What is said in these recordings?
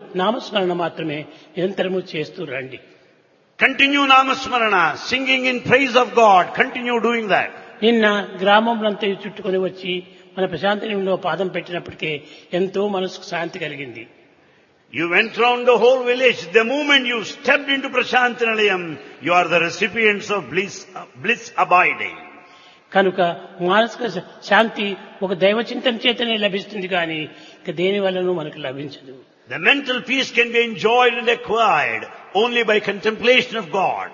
నామస్మరణ మాత్రమే నిరంతరము చేస్తూ రండి Continue Namasmarana, singing in praise of God. Continue doing that. నిన్న గ్రామంలంతా చుట్టుకొని వచ్చి మన ప్రశాంతంలో పాదం పెట్టినప్పటికే ఎంతో మనసుకు శాంతి కలిగింది You went round the whole village. The moment you stepped into Prashantinalayam, you are the recipients of bliss, bliss abiding. కనుక మానసిక శ- శాంతి ఒక దైవ చింతన చేతనే లభిస్తుంది కానీ ఇక దేని వల్లనూ మనకు లభించదు The mental peace can be enjoyed and acquired only by contemplation of God.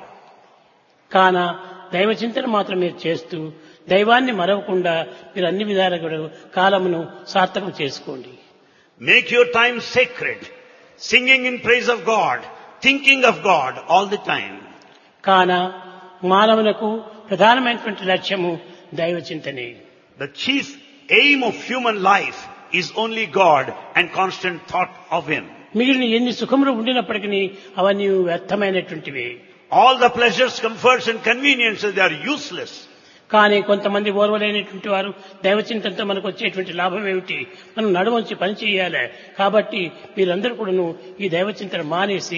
కాన దైవ చింతన మాత్రం మీరు చేస్తూ దైవాన్ని మరవకుండా మీరు అన్ని విధాలుగా కూడా కాలమును సార్థకం చేసుకోండి Make your time sacred, singing in praise of God, thinking of God all the time. కాన మానవులకు ప్రధానమైనటువంటి లక్ష్యము దైవ చింతనే The chief aim of human life is only God and constant thought of Him. మిగిలిన ఎన్ని సుఖములు ఉండినప్పటికీ అవన్నీ వ్యర్థమైనటువంటివి All the pleasures, comforts and conveniences, they are useless. కానీ కొంతమంది ఓర్వలేనటువంటి వారు దైవ చింతనతో మనకు వచ్చేటువంటి లాభం ఏమిటి మనం నడువంచి పని చేయాలి కాబట్టి మీరందరూ కూడాను ఈ దైవ చింతన మానేసి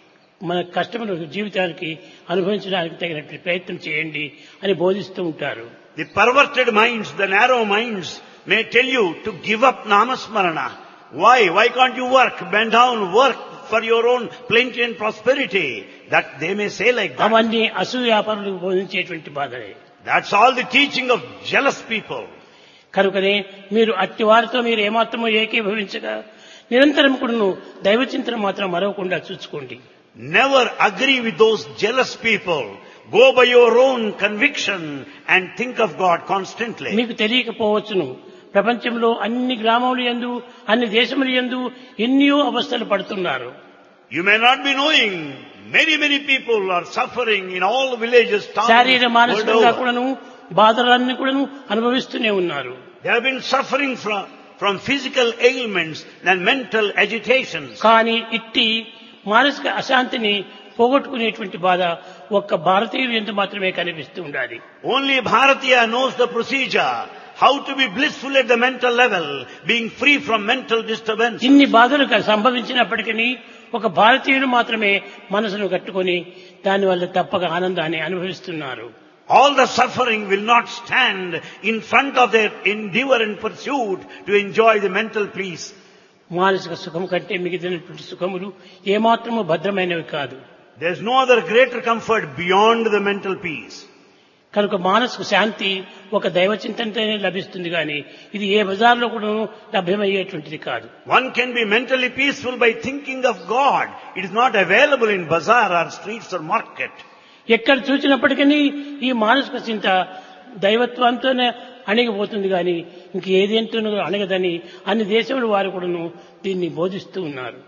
మన కష్టములు జీవితానికి అనుభవించడానికి తగినటువంటి ప్రయత్నం చేయండి అని బోధిస్తూ ఉంటారు The perverted minds, the narrow minds may tell you to give up Namasmarana. Why? Why can't you work? Bend down, work for your own plenty and prosperity. That they may say like that. అవన్నీ అసూయాపరులు బోధించేటువంటి బాధలే That's all the teaching of jealous people. కనుకనే మీరు అట్టి వారితో మీరు ఏమాత్రమో ఏకీభవించగా నిరంతరం కూడాను దైవ చింతన మాత్రం మరవకుండా చూసుకోండి Never agree with those jealous people. Go by your own conviction and think of God constantly. మీకు తెలియకపోవచ్చును ప్రపంచంలో అన్ని గ్రామములు ఎందు అన్ని దేశములు ఎందు ఎన్నో అవస్థలు పడుతున్నారు You may not be knowing, many, many people are suffering in all villages, towns, శారీర world మానసికంగా over. కూడాను బాధలన్నీ కూడాను అనుభవిస్తూనే ఉన్నారు They have been suffering from, from physical ailments and mental agitations. కానీ ఇట్టి మానసిక అశాంతిని పోగొట్టుకునేటువంటి బాధ ఒక్క భారతీయులు ఎందు మాత్రమే కనిపిస్తూ ఉండాలి Only Bharatiya knows the procedure, how to be blissful at the mental level, being free from mental disturbance. ఇన్ని బాధలు క- సంభవించినప్పటికీ ఒక భారతీయుడు మాత్రమే మనసును కట్టుకొని దానివల్ల తప్పక ఆనందాన్ని అనుభవిస్తున్నారు All the suffering will not stand in front of their endeavor and pursuit to enjoy the mental peace. మానసిక సుఖం కంటే మిగిలినటువంటి సుఖములు ఏమాత్రము భద్రమైనవి కాదు There's no other greater comfort beyond the mental peace. కనుక మానసిక శాంతి ఒక దైవ చింతనతోనే లభిస్తుంది కానీ ఇది ఏ బజార్లో కూడా లభ్యమయ్యేటువంటిది కాదు One can be mentally peaceful by thinking of God. It is not available in bazaar or streets or market. ఎక్కడ చూసినప్పటికీ ఈ మానసిక చింత దైవత్వంతోనే అణిగిపోతుంది కానీ ఇంక ఏదేంతోనూ అణగదని అన్ని దేశముల వారు కూడాను దీన్ని బోధిస్తూ ఉన్నారు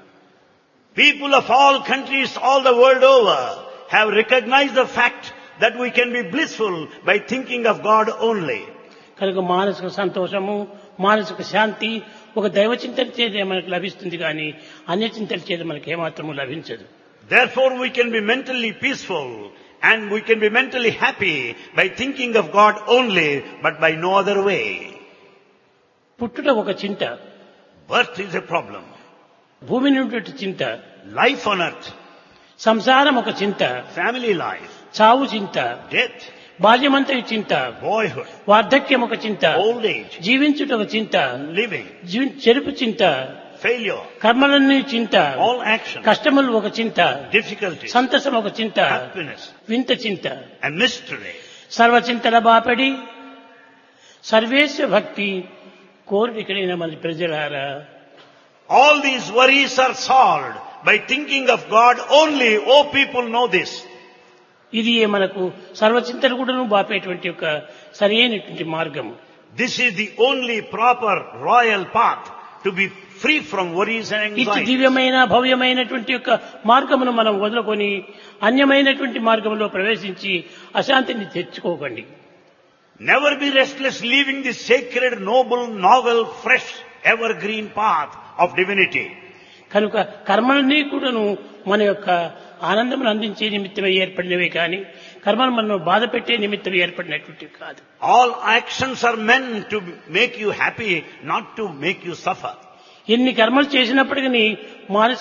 People of all countries all the world over have recognized the fact that we can be blissful by thinking of God only. కనుక మానసిక సంతోషము మానసిక శాంతి ఒక దైవ చింతన చేత మనకు లభిస్తుంది కానీ అన్య చింతన చేత మనకి ఏమాత్రము లభించదు Therefore we can be mentally peaceful and we can be mentally happy by thinking of God only but by no other way. పుట్టుట ఒక చింత Birth is a problem. భూమి నుండి చింత Life on earth, సంసారం ఒక చింత family life, చావు చింత death, బాల్యమంతటి చింత boyhood, వార్ధక్యం ఒక చింత old age, జీవించుట ఒక చింత living, జీ- చెరుపు చింత failure, కర్మలన్నీ చింత all action, కష్టములు ఒక చింత difficulty, సంతసం ఒక చింత happiness వింత చింత and mystery. సర్వచింతల బాపడి సర్వేశ భక్తి కోరికలైన మన ప్రజలారా All these worries are solved by thinking of God only. Oh people know this. ఇది మనకు సర్వచింతలు కూడాను బాపేటువంటి ఒక సరైనటువంటి మార్గము This is the only proper royal path to be free from worries and ఇట్టి anxiety. దివ్యమైన భవ్యమైనటువంటి యొక్క మార్గమును మనం వదులుకొని అన్యమైనటువంటి మార్గంలో ప్రవేశించి అశాంతిని తెచ్చుకోకండి Never be restless leaving this sacred, noble, novel, fresh, evergreen path of divinity. కనుక కర్మలన్నీ కూడాను మన యొక్క ఆనందమును అందించే నిమిత్తమై ఏర్పడినవే కానీ కర్మలు మనం బాధ పెట్టే నిమిత్తం ఏర్పడినటువంటివి కాదు All actions are meant to make you happy, not to make you suffer. ఎన్ని కర్మలు చేసినప్పటికీ మానసిక